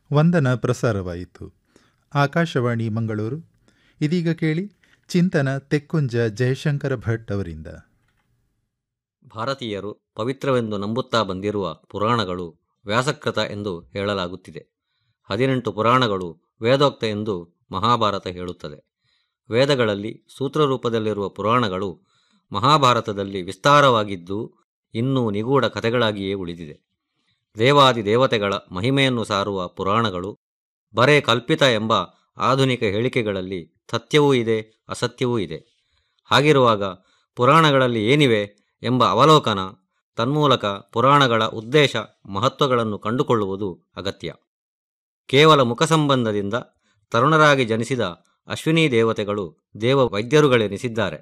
ವಂದನ ಪ್ರಸಾರವಾಯಿತು ಆಕಾಶವಾಣಿ ಮಂಗಳೂರು ಇದೀಗ ಕೇಳಿ ಚಿಂತನ ತೆಕ್ಕುಂಜ ಜಯಶಂಕರ ಭಟ್ ಅವರಿಂದ ಭಾರತೀಯರು ಪವಿತ್ರವೆಂದು ನಂಬುತ್ತಾ ಬಂದಿರುವ ಪುರಾಣಗಳು ವ್ಯಾಸಕೃತ ಎಂದು ಹೇಳಲಾಗುತ್ತಿದೆ ಹದಿನೆಂಟು ಪುರಾಣಗಳು ವೇದೋಕ್ತ ಎಂದು ಮಹಾಭಾರತ ಹೇಳುತ್ತದೆ ವೇದಗಳಲ್ಲಿ ಸೂತ್ರರೂಪದಲ್ಲಿರುವ ಪುರಾಣಗಳು ಮಹಾಭಾರತದಲ್ಲಿ ವಿಸ್ತಾರವಾಗಿದ್ದು ಇನ್ನೂ ನಿಗೂಢ ಕಥೆಗಳಾಗಿಯೇ ಉಳಿದಿದೆ ದೇವಾದಿ ದೇವತೆಗಳ ಮಹಿಮೆಯನ್ನು ಸಾರುವ ಪುರಾಣಗಳು ಬರೇ ಕಲ್ಪಿತ ಎಂಬ ಆಧುನಿಕ ಹೇಳಿಕೆಗಳಲ್ಲಿ ಸತ್ಯವೂ ಇದೆ ಅಸತ್ಯವೂ ಇದೆ ಹಾಗಿರುವಾಗ ಪುರಾಣಗಳಲ್ಲಿ ಏನಿವೆ ಎಂಬ ಅವಲೋಕನ ತನ್ಮೂಲಕ ಪುರಾಣಗಳ ಉದ್ದೇಶ ಮಹತ್ವಗಳನ್ನು ಕಂಡುಕೊಳ್ಳುವುದು ಅಗತ್ಯ ಕೇವಲ ಮುಖಸಂಬಂಧದಿಂದ ತರುಣರಾಗಿ ಜನಿಸಿದ ಅಶ್ವಿನಿ ದೇವತೆಗಳು ದೇವ ವೈದ್ಯರುಗಳೆನಿಸಿದ್ದಾರೆ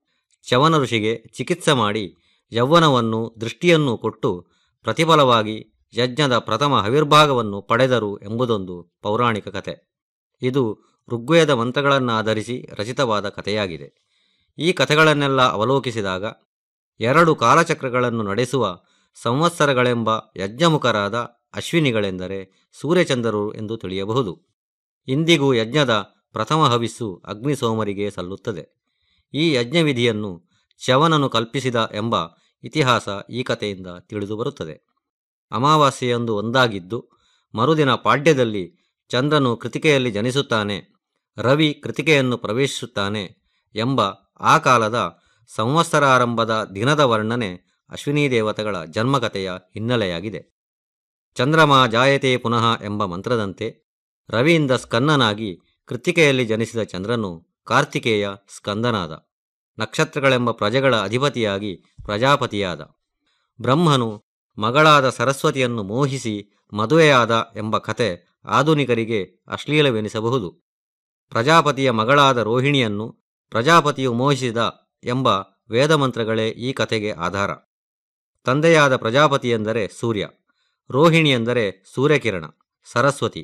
ಚವನ ಋಷಿಗೆ ಚಿಕಿತ್ಸೆ ಮಾಡಿ ಯೌವನವನ್ನು ದೃಷ್ಟಿಯನ್ನು ಕೊಟ್ಟು ಪ್ರತಿಫಲವಾಗಿ ಯಜ್ಞದ ಪ್ರಥಮ ಹವಿರ್ಭಾಗವನ್ನು ಪಡೆದರು ಎಂಬುದೊಂದು ಪೌರಾಣಿಕ ಕಥೆ ಇದು ಋಗ್ವೇದ ಮಂತ್ರಗಳನ್ನಾಧರಿಸಿ ರಚಿತವಾದ ಕಥೆಯಾಗಿದೆ ಈ ಕಥೆಗಳನ್ನೆಲ್ಲ ಅವಲೋಕಿಸಿದಾಗ ಎರಡು ಕಾಲಚಕ್ರಗಳನ್ನು ನಡೆಸುವ ಸಂವತ್ಸರಗಳೆಂಬ ಯಜ್ಞಮುಖರಾದ ಅಶ್ವಿನಿಗಳೆಂದರೆ ಸೂರ್ಯಚಂದ್ರರು ಎಂದು ತಿಳಿಯಬಹುದು ಇಂದಿಗೂ ಯಜ್ಞದ ಪ್ರಥಮ ಹವಿಸ್ಸು ಅಗ್ನಿಸೋಮರಿಗೆ ಸಲ್ಲುತ್ತದೆ ಈ ಯಜ್ಞವಿಧಿಯನ್ನು ಚವನನು ಕಲ್ಪಿಸಿದ ಎಂಬ ಇತಿಹಾಸ ಈ ಕಥೆಯಿಂದ ತಿಳಿದುಬರುತ್ತದೆ ಅಮಾವಾಸ್ಯೆಯೊಂದು ಒಂದಾಗಿದ್ದು ಮರುದಿನ ಪಾಡ್ಯದಲ್ಲಿ ಚಂದ್ರನು ಕೃತಿಕೆಯಲ್ಲಿ ಜನಿಸುತ್ತಾನೆ ರವಿ ಕೃತಿಕೆಯನ್ನು ಪ್ರವೇಶಿಸುತ್ತಾನೆ ಎಂಬ ಆ ಕಾಲದ ಸಂವತ್ಸರಾರಂಭದ ದಿನದ ವರ್ಣನೆ ಅಶ್ವಿನಿ ದೇವತೆಗಳ ಜನ್ಮಕಥೆಯ ಹಿನ್ನೆಲೆಯಾಗಿದೆ ಚಂದ್ರಮ ಜಾಯತೆ ಪುನಃ ಎಂಬ ಮಂತ್ರದಂತೆ ರವಿಯಿಂದ ಸ್ಕಂದನಾಗಿ ಕೃತಿಕೆಯಲ್ಲಿ ಜನಿಸಿದ ಚಂದ್ರನು ಕಾರ್ತಿಕೇಯ ಸ್ಕಂದನಾದ ನಕ್ಷತ್ರಗಳೆಂಬ ಪ್ರಜೆಗಳ ಅಧಿಪತಿಯಾಗಿ ಪ್ರಜಾಪತಿಯಾದ ಬ್ರಹ್ಮನು ಮಗಳಾದ ಸರಸ್ವತಿಯನ್ನು ಮೋಹಿಸಿ ಮದುವೆಯಾದ ಎಂಬ ಕಥೆ ಆಧುನಿಕರಿಗೆ ಅಶ್ಲೀಲವೆನಿಸಬಹುದು ಪ್ರಜಾಪತಿಯ ಮಗಳಾದ ರೋಹಿಣಿಯನ್ನು ಪ್ರಜಾಪತಿಯು ಮೋಹಿಸಿದ ಎಂಬ ವೇದಮಂತ್ರಗಳೇ ಈ ಕಥೆಗೆ ಆಧಾರ ತಂದೆಯಾದ ಪ್ರಜಾಪತಿಯೆಂದರೆ ಸೂರ್ಯ ರೋಹಿಣಿ ಎಂದರೆ ಸೂರ್ಯಕಿರಣ ಸರಸ್ವತಿ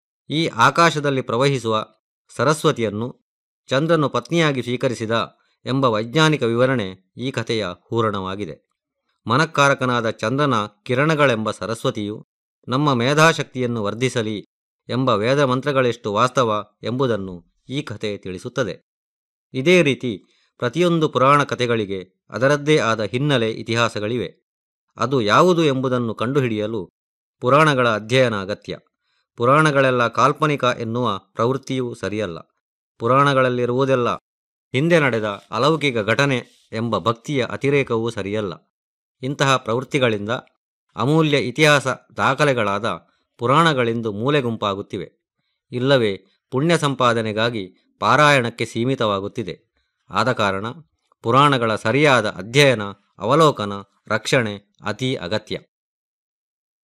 ಈ ಆಕಾಶದಲ್ಲಿ ಪ್ರವಹಿಸುವ ಸರಸ್ವತಿಯನ್ನು ಚಂದ್ರನು ಪತ್ನಿಯಾಗಿ ಸ್ವೀಕರಿಸಿದ ಎಂಬ ವೈಜ್ಞಾನಿಕ ವಿವರಣೆ ಈ ಕಥೆಯ ಹೂರಣವಾಗಿದೆ ಮನಕ್ಕಾರಕನಾದ ಚಂದ್ರನ ಕಿರಣಗಳೆಂಬ ಸರಸ್ವತಿಯು ನಮ್ಮ ಮೇಧಾಶಕ್ತಿಯನ್ನು ವರ್ಧಿಸಲಿ ಎಂಬ ವೇದ ಮಂತ್ರಗಳೆಷ್ಟು ವಾಸ್ತವ ಎಂಬುದನ್ನು ಈ ಕಥೆ ತಿಳಿಸುತ್ತದೆ ಇದೇ ರೀತಿ ಪ್ರತಿಯೊಂದು ಪುರಾಣ ಕಥೆಗಳಿಗೆ ಅದರದ್ದೇ ಆದ ಹಿನ್ನೆಲೆ ಇತಿಹಾಸಗಳಿವೆ ಅದು ಯಾವುದು ಎಂಬುದನ್ನು ಕಂಡುಹಿಡಿಯಲು ಪುರಾಣಗಳ ಅಧ್ಯಯನ ಅಗತ್ಯ ಪುರಾಣಗಳೆಲ್ಲ ಕಾಲ್ಪನಿಕ ಎನ್ನುವ ಪ್ರವೃತ್ತಿಯೂ ಸರಿಯಲ್ಲ ಪುರಾಣಗಳಲ್ಲಿರುವುದೆಲ್ಲ ಹಿಂದೆ ನಡೆದ ಅಲೌಕಿಕ ಘಟನೆ ಎಂಬ ಭಕ್ತಿಯ ಅತಿರೇಕವೂ ಸರಿಯಲ್ಲ ಇಂತಹ ಪ್ರವೃತ್ತಿಗಳಿಂದ ಅಮೂಲ್ಯ ಇತಿಹಾಸ ದಾಖಲೆಗಳಾದ ಪುರಾಣಗಳಿಂದು ಮೂಲೆಗುಂಪಾಗುತ್ತಿವೆ ಇಲ್ಲವೇ ಪುಣ್ಯ ಸಂಪಾದನೆಗಾಗಿ ಪಾರಾಯಣಕ್ಕೆ ಸೀಮಿತವಾಗುತ್ತಿದೆ ಆದ ಕಾರಣ ಪುರಾಣಗಳ ಸರಿಯಾದ ಅಧ್ಯಯನ ಅವಲೋಕನ ರಕ್ಷಣೆ ಅತಿ ಅಗತ್ಯ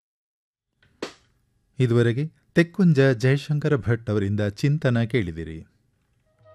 ಇದುವರೆಗೆ ತೆಕ್ಕುಂಜ ಜಯಶಂಕರ ಭಟ್ ಅವರಿಂದ ಚಿಂತನ ಕೇಳಿದಿರಿ